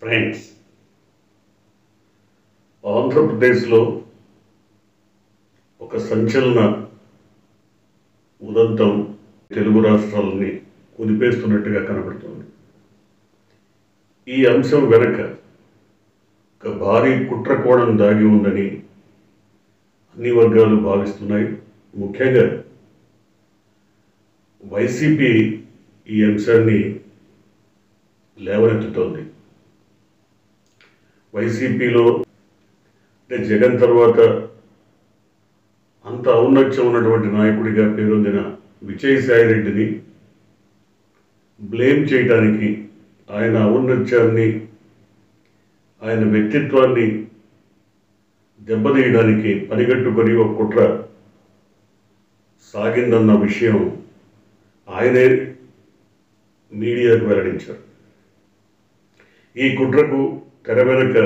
friends ఆంధ్రప్రదేశ్లో ఒక సంచలన ఉదంతం తెలుగు రాష్ట్రాలని కుదిపేస్తున్నట్టుగా కనబడుతుంది ఈ అంశం వెనక ఒక భారీ కుట్రకోణం దాగి ఉందని అన్ని వర్గాలు భావిస్తున్నాయి ముఖ్యంగా వైసీపీ ఈ అంశాన్ని లేవనెత్తుతోంది వైసీపీలో అంటే జగన్ తర్వాత అంత ఔన్నత్యం ఉన్నటువంటి నాయకుడిగా పేరొందిన విజయసాయి రెడ్డిని బ్లేమ్ చేయడానికి ఆయన ఔన్నత్యాన్ని ఆయన వ్యక్తిత్వాన్ని దెబ్బతీయడానికి పనిగట్టుకొని ఒక కుట్ర సాగిందన్న విషయం ఆయనే మీడియాకు వెల్లడించారు ఈ కుట్రకు తెర వెనుక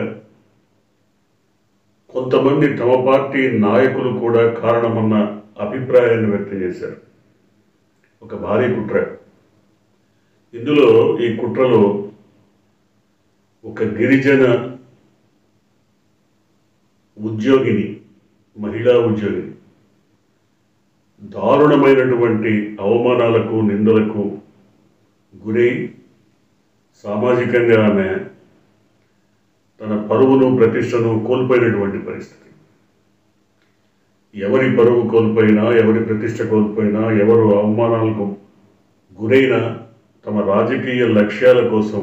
కొంతమంది తమ పార్టీ నాయకులు కూడా కారణమన్న అభిప్రాయాన్ని వ్యక్తం చేశారు ఒక భారీ కుట్ర ఇందులో ఈ కుట్రలో ఒక గిరిజన ఉద్యోగిని మహిళా ఉద్యోగిని దారుణమైనటువంటి అవమానాలకు నిందలకు గురై సామాజికంగా ఆమె తన పరువును ప్రతిష్టను కోల్పోయినటువంటి పరిస్థితి ఎవరి పరువు కోల్పోయినా ఎవరి ప్రతిష్ట కోల్పోయినా ఎవరు అవమానాలకు గురైనా తమ రాజకీయ లక్ష్యాల కోసం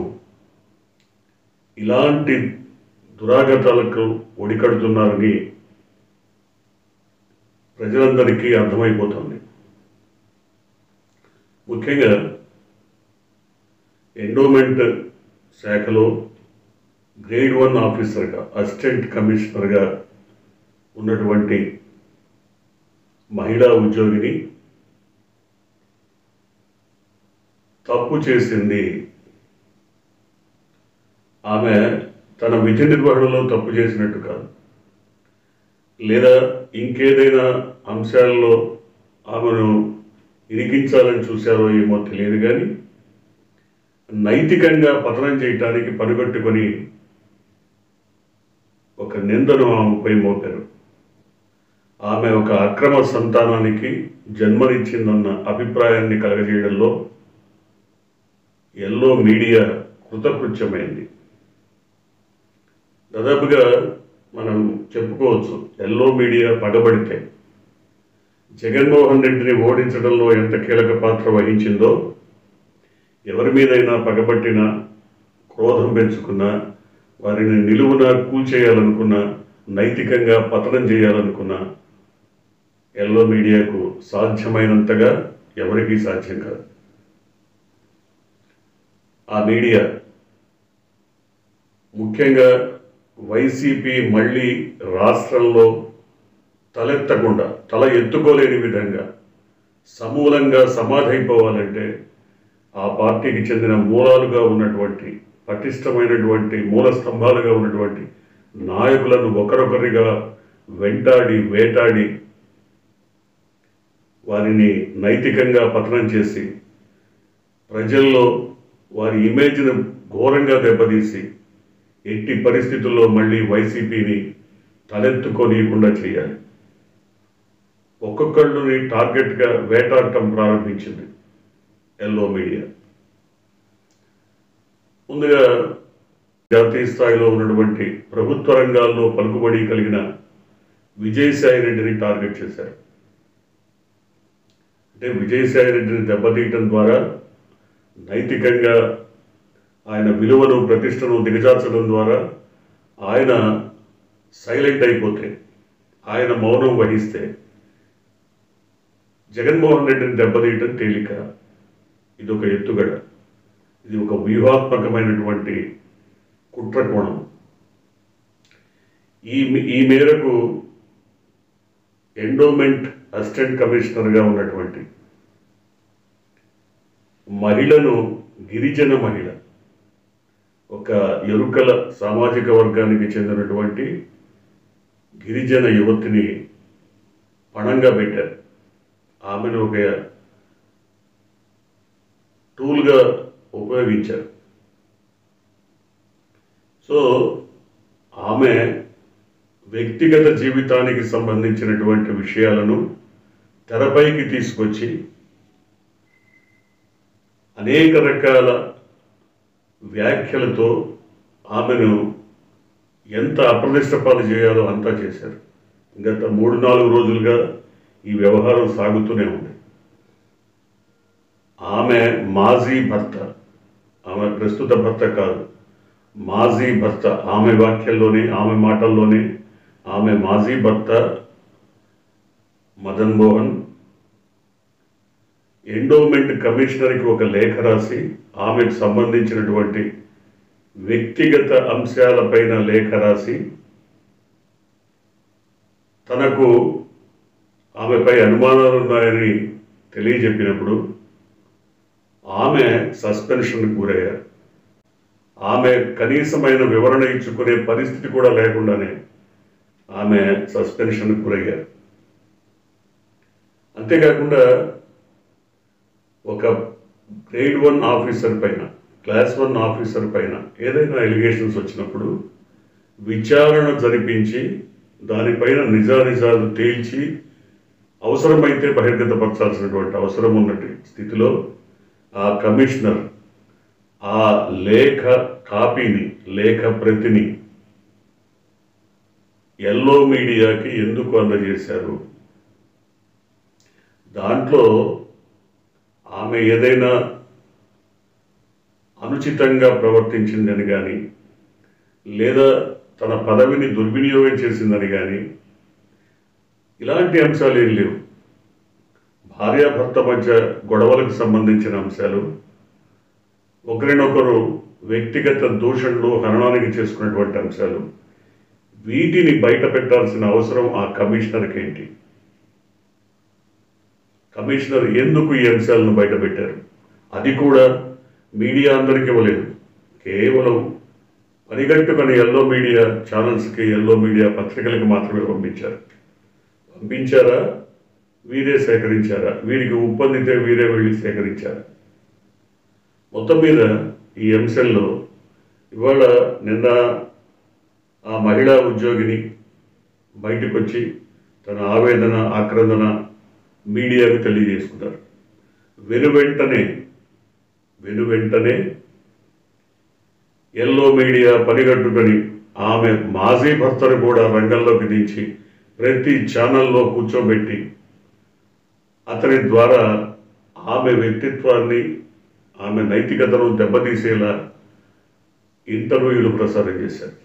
ఇలాంటి దురాగతాలకు ఒడికడుతున్నారని ప్రజలందరికీ అర్థమైపోతుంది ముఖ్యంగా ఎండోమెంట్ శాఖలో గ్రేడ్ వన్ ఆఫీసర్గా అసిస్టెంట్ కమిషనర్గా ఉన్నటువంటి మహిళా ఉద్యోగిని తప్పు చేసింది ఆమె తన విధి నిర్వహణలో తప్పు చేసినట్టు కాదు లేదా ఇంకేదైనా అంశాల్లో ఆమెను ఇరికించాలని చూశారో ఏమో తెలియదు కానీ నైతికంగా పతనం చేయటానికి పనిగట్టుకొని ఒక నిందను ఆమెపై మోపారు ఆమె ఒక అక్రమ సంతానానికి జన్మనిచ్చిందన్న అభిప్రాయాన్ని కలగజేయడంలో ఎల్లో మీడియా కృతకృత్యమైంది దాదాపుగా మనం చెప్పుకోవచ్చు ఎల్లో మీడియా పగబడితే జగన్మోహన్ రెడ్డిని ఓడించడంలో ఎంత కీలక పాత్ర వహించిందో ఎవరి మీదైనా పగబట్టినా క్రోధం పెంచుకున్నా వారిని నిలువున కూల్చేయాలనుకున్నా నైతికంగా పతనం చేయాలనుకున్నా ఎల్లో మీడియాకు సాధ్యమైనంతగా ఎవరికీ సాధ్యం కాదు ఆ మీడియా ముఖ్యంగా వైసీపీ మళ్ళీ రాష్ట్రంలో తలెత్తకుండా తల ఎత్తుకోలేని విధంగా సమూలంగా సమాధైపోవాలంటే ఆ పార్టీకి చెందిన మూలాలుగా ఉన్నటువంటి పటిష్టమైనటువంటి మూల స్తంభాలుగా ఉన్నటువంటి నాయకులను ఒకరొకరిగా వెంటాడి వేటాడి వారిని నైతికంగా పతనం చేసి ప్రజల్లో వారి ఇమేజ్ను ఘోరంగా దెబ్బతీసి ఎట్టి పరిస్థితుల్లో మళ్ళీ వైసీపీని తలెత్తుకోనీయకుండా చేయాలి ఒక్కొక్కళ్ళని టార్గెట్గా వేటాడటం ప్రారంభించింది ఎల్లో మీడియా ముందుగా జాతీయ స్థాయిలో ఉన్నటువంటి ప్రభుత్వ రంగాల్లో పలుకుబడి కలిగిన విజయసాయి రెడ్డిని టార్గెట్ చేశారు అంటే విజయసాయి రెడ్డిని దెబ్బతీయటం ద్వారా నైతికంగా ఆయన విలువను ప్రతిష్టను దిగజార్చడం ద్వారా ఆయన సైలెంట్ అయిపోతే ఆయన మౌనం వహిస్తే జగన్మోహన్ రెడ్డిని దెబ్బతీయటం తేలిక ఇది ఒక ఎత్తుగడ ఇది ఒక వ్యూహాత్మకమైనటువంటి కుట్రకోణం ఈ ఈ మేరకు ఎండోమెంట్ అసిస్టెంట్ కమిషనర్గా ఉన్నటువంటి మహిళను గిరిజన మహిళ ఒక ఎరుకల సామాజిక వర్గానికి చెందినటువంటి గిరిజన యువతిని పణంగా పెట్టారు ఆమెను ఒక టూల్గా ఉపయోగించారు సో ఆమె వ్యక్తిగత జీవితానికి సంబంధించినటువంటి విషయాలను తెరపైకి తీసుకొచ్చి అనేక రకాల వ్యాఖ్యలతో ఆమెను ఎంత అప్రదిష్ట పాలు చేయాలో అంతా చేశారు గత మూడు నాలుగు రోజులుగా ఈ వ్యవహారం సాగుతూనే ఉంది ఆమె మాజీ భర్త ఆమె ప్రస్తుత భర్త కాదు మాజీ భర్త ఆమె వాక్యంలోనే ఆమె మాటల్లోనే ఆమె మాజీ భర్త మదన్ మోహన్ ఎండోమెంట్ కమిషనర్కి ఒక లేఖ రాసి ఆమెకు సంబంధించినటువంటి వ్యక్తిగత అంశాలపైన లేఖ రాసి తనకు ఆమెపై అనుమానాలు ఉన్నాయని తెలియజెప్పినప్పుడు ఆమె సస్పెన్షన్కు గురయ్యారు ఆమె కనీసమైన వివరణ ఇచ్చుకునే పరిస్థితి కూడా లేకుండానే ఆమె సస్పెన్షన్కు గురయ్యారు అంతేకాకుండా ఒక గ్రేడ్ వన్ ఆఫీసర్ పైన క్లాస్ వన్ ఆఫీసర్ పైన ఏదైనా ఎలిగేషన్స్ వచ్చినప్పుడు విచారణ జరిపించి దానిపైన నిజానిజాలు తేల్చి అవసరమైతే బహిర్గతపరచాల్సినటువంటి అవసరం ఉన్నటి స్థితిలో ఆ కమిషనర్ ఆ లేఖ కాపీని లేఖ ప్రతిని ఎల్లో మీడియాకి ఎందుకు అందజేశారు దాంట్లో ఆమె ఏదైనా అనుచితంగా ప్రవర్తించిందని కానీ లేదా తన పదవిని దుర్వినియోగం చేసిందని కానీ ఇలాంటి అంశాలు ఏం లేవు భార్యాభర్త మధ్య గొడవలకు సంబంధించిన అంశాలు ఒకరినొకరు వ్యక్తిగత దూషణలు హరణానికి చేసుకున్నటువంటి అంశాలు వీటిని బయట పెట్టాల్సిన అవసరం ఆ కమిషనర్కి ఏంటి కమిషనర్ ఎందుకు ఈ అంశాలను బయట పెట్టారు అది కూడా మీడియా అందరికీ ఇవ్వలేదు కేవలం పనిగట్టుకుని ఎల్లో మీడియా ఛానల్స్కి ఎల్లో మీడియా పత్రికలకు మాత్రమే పంపించారు పంపించారా వీరే సేకరించారా వీరికి ఉప్పందితే వీరే వెళ్ళి సేకరించారా మొత్తం మీద ఈ అంశంలో ఇవాళ నిన్న ఆ మహిళా ఉద్యోగిని బయటకు వచ్చి తన ఆవేదన ఆక్రందన మీడియాకు తెలియజేసుకున్నారు వెను వెంటనే వెను వెంటనే ఎల్లో మీడియా పనిగట్టుకొని ఆమె మాజీ భర్తను కూడా రంగంలోకి దించి ప్రతి ఛానల్లో కూర్చోబెట్టి అతని ద్వారా ఆమె వ్యక్తిత్వాన్ని ఆమె నైతికతను దెబ్బతీసేలా ఇంటర్వ్యూలు ప్రసారం చేశారు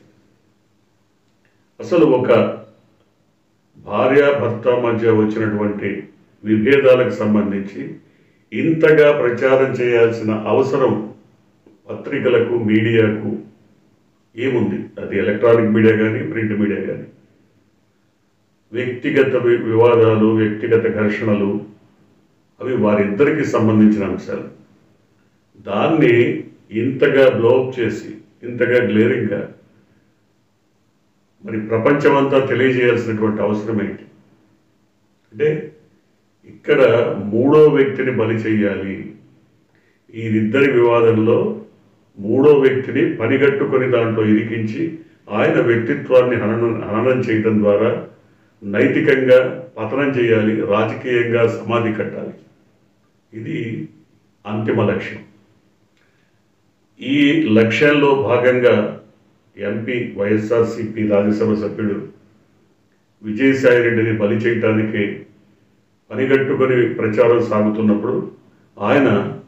అసలు ఒక భార్య భర్త మధ్య వచ్చినటువంటి విభేదాలకు సంబంధించి ఇంతగా ప్రచారం చేయాల్సిన అవసరం పత్రికలకు మీడియాకు ఏముంది అది ఎలక్ట్రానిక్ మీడియా కానీ ప్రింట్ మీడియా కానీ వ్యక్తిగత వి- వివాదాలు వ్యక్తిగత ఘర్షణలు అవి వారిద్దరికి సంబంధించిన అంశాలు దాన్ని ఇంతగా బ్లోఅప్ చేసి ఇంతగా గ్లేరింగ్గా మరి ప్రపంచమంతా తెలియజేయాల్సినటువంటి అవసరం ఏంటి అంటే ఇక్కడ మూడో వ్యక్తిని బలి చేయాలి ఈ ఇద్దరి వివాదంలో మూడో వ్యక్తిని పనిగట్టుకొని దాంట్లో ఇరికించి ఆయన వ్యక్తిత్వాన్ని హననం హననం చేయడం ద్వారా నైతికంగా పతనం చేయాలి రాజకీయంగా సమాధి కట్టాలి ఇది అంతిమ లక్ష్యం ఈ లక్ష్యంలో భాగంగా ఎంపీ వైఎస్ఆర్సిపి రాజ్యసభ సభ్యుడు విజయసాయిరెడ్డిని బలి చేయటానికి పనిగట్టుకొని ప్రచారం సాగుతున్నప్పుడు ఆయన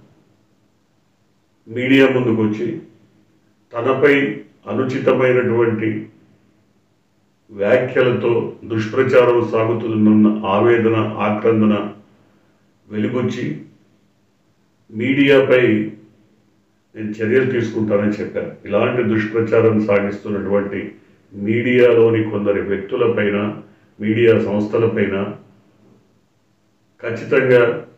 మీడియా ముందుకు వచ్చి తనపై అనుచితమైనటువంటి వ్యాఖ్యలతో దుష్ప్రచారం సాగుతున్న ఆవేదన ఆక్రందన వెలుగొచ్చి మీడియాపై నేను చర్యలు తీసుకుంటానని చెప్పారు ఇలాంటి దుష్ప్రచారం సాగిస్తున్నటువంటి మీడియాలోని కొందరి వ్యక్తులపైన మీడియా సంస్థలపైన ఖచ్చితంగా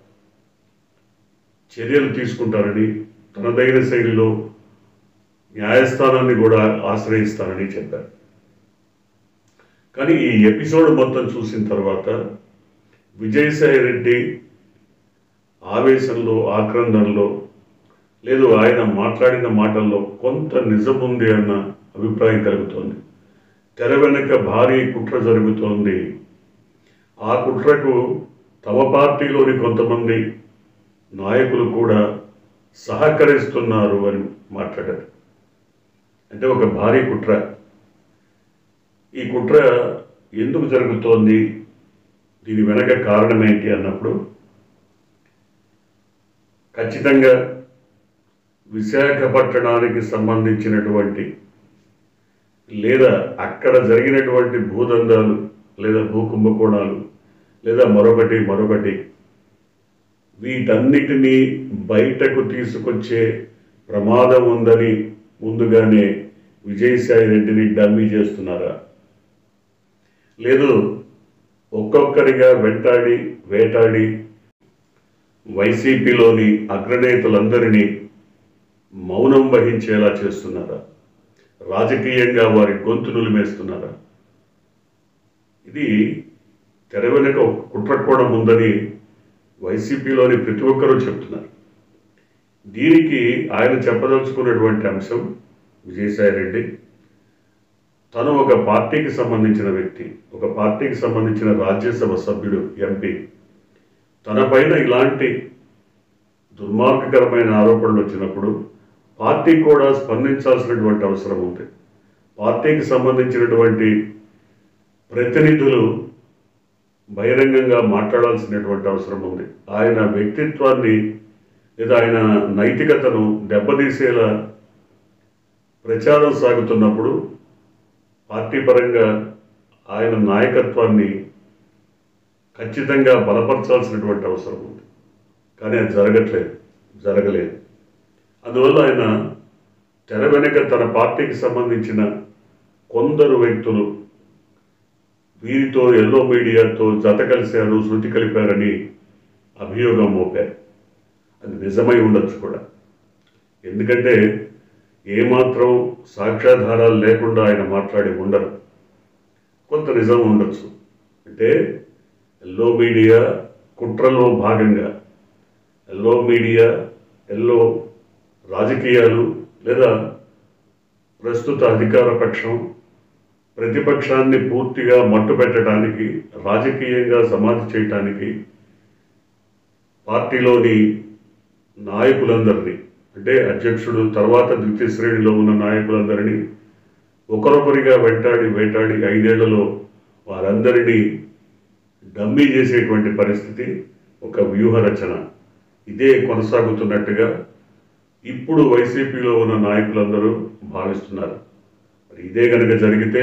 చర్యలు తీసుకుంటారని తనదైన శైలిలో న్యాయస్థానాన్ని కూడా ఆశ్రయిస్తానని చెప్పారు కానీ ఈ ఎపిసోడ్ మొత్తం చూసిన తర్వాత విజయసాయి రెడ్డి ఆవేశంలో ఆక్రందనలో లేదు ఆయన మాట్లాడిన మాటల్లో కొంత నిజం ఉంది అన్న అభిప్రాయం కలుగుతోంది తెర వెనుక భారీ కుట్ర జరుగుతోంది ఆ కుట్రకు తమ పార్టీలోని కొంతమంది నాయకులు కూడా సహకరిస్తున్నారు అని మాట్లాడారు అంటే ఒక భారీ కుట్ర ఈ కుట్ర ఎందుకు జరుగుతోంది దీని వెనక కారణం ఏంటి అన్నప్పుడు ఖచ్చితంగా విశాఖపట్టణానికి సంబంధించినటువంటి లేదా అక్కడ జరిగినటువంటి భూదందాలు లేదా భూకుంభకోణాలు లేదా మరొకటి మరొకటి వీటన్నిటినీ బయటకు తీసుకొచ్చే ప్రమాదం ఉందని ముందుగానే విజయసాయి రెడ్డిని డమ్మీ చేస్తున్నారా లేదు ఒక్కొక్కరిగా వెంటాడి వేటాడి వైసీపీలోని అగ్రనేతలందరినీ మౌనం వహించేలా చేస్తున్నారా రాజకీయంగా వారి గొంతు నులిమేస్తున్నారా ఇది తెర వెనుక ఒక కుట్ర కూడా ఉందని వైసీపీలోని ప్రతి ఒక్కరూ చెప్తున్నారు దీనికి ఆయన చెప్పదలుచుకున్నటువంటి అంశం విజయసాయి రెడ్డి తను ఒక పార్టీకి సంబంధించిన వ్యక్తి ఒక పార్టీకి సంబంధించిన రాజ్యసభ సభ్యుడు ఎంపీ తన పైన ఇలాంటి దుర్మార్గకరమైన ఆరోపణలు వచ్చినప్పుడు పార్టీ కూడా స్పందించాల్సినటువంటి అవసరం ఉంది పార్టీకి సంబంధించినటువంటి ప్రతినిధులు బహిరంగంగా మాట్లాడాల్సినటువంటి అవసరం ఉంది ఆయన వ్యక్తిత్వాన్ని లేదా ఆయన నైతికతను దెబ్బతీసేలా ప్రచారం సాగుతున్నప్పుడు పార్టీ పరంగా ఆయన నాయకత్వాన్ని ఖచ్చితంగా బలపరచాల్సినటువంటి అవసరం ఉంది కానీ అది జరగట్లేదు జరగలేదు అందువల్ల ఆయన తెర వెనుక తన పార్టీకి సంబంధించిన కొందరు వ్యక్తులు వీరితో ఎల్లో మీడియాతో జత కలిశారు శృతి కలిపారని అభియోగం మోపారు అది నిజమై ఉండొచ్చు కూడా ఎందుకంటే ఏమాత్రం సాక్ష్యాధారాలు లేకుండా ఆయన మాట్లాడి ఉండరు కొంత నిజం ఉండొచ్చు అంటే ఎల్లో మీడియా కుట్రలో భాగంగా ఎల్లో మీడియా ఎల్లో రాజకీయాలు లేదా ప్రస్తుత అధికార పక్షం ప్రతిపక్షాన్ని పూర్తిగా మట్టుపెట్టడానికి రాజకీయంగా సమాధి చేయటానికి పార్టీలోని నాయకులందరినీ అంటే అధ్యక్షుడు తర్వాత ద్వితీయ శ్రేణిలో ఉన్న నాయకులందరినీ ఒకరొకరిగా వెంటాడి వేటాడి ఐదేళ్లలో వారందరినీ డమ్మీ చేసేటువంటి పరిస్థితి ఒక వ్యూహ రచన ఇదే కొనసాగుతున్నట్టుగా ఇప్పుడు వైసీపీలో ఉన్న నాయకులందరూ భావిస్తున్నారు మరి ఇదే కనుక జరిగితే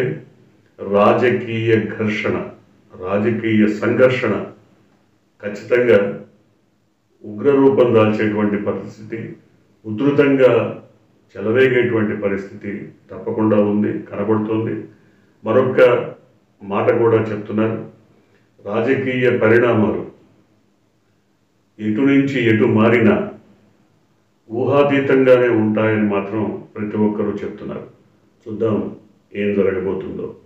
రాజకీయ ఘర్షణ రాజకీయ సంఘర్షణ ఖచ్చితంగా ఉగ్రరూపం దాల్చేటువంటి పరిస్థితి ఉధృతంగా చెలరేగేటువంటి పరిస్థితి తప్పకుండా ఉంది కనబడుతోంది మరొక మాట కూడా చెప్తున్నారు రాజకీయ పరిణామాలు ఎటు నుంచి ఎటు మారినా ఊహాతీతంగానే ఉంటాయని మాత్రం ప్రతి ఒక్కరూ చెప్తున్నారు చూద్దాం ఏం జరగబోతుందో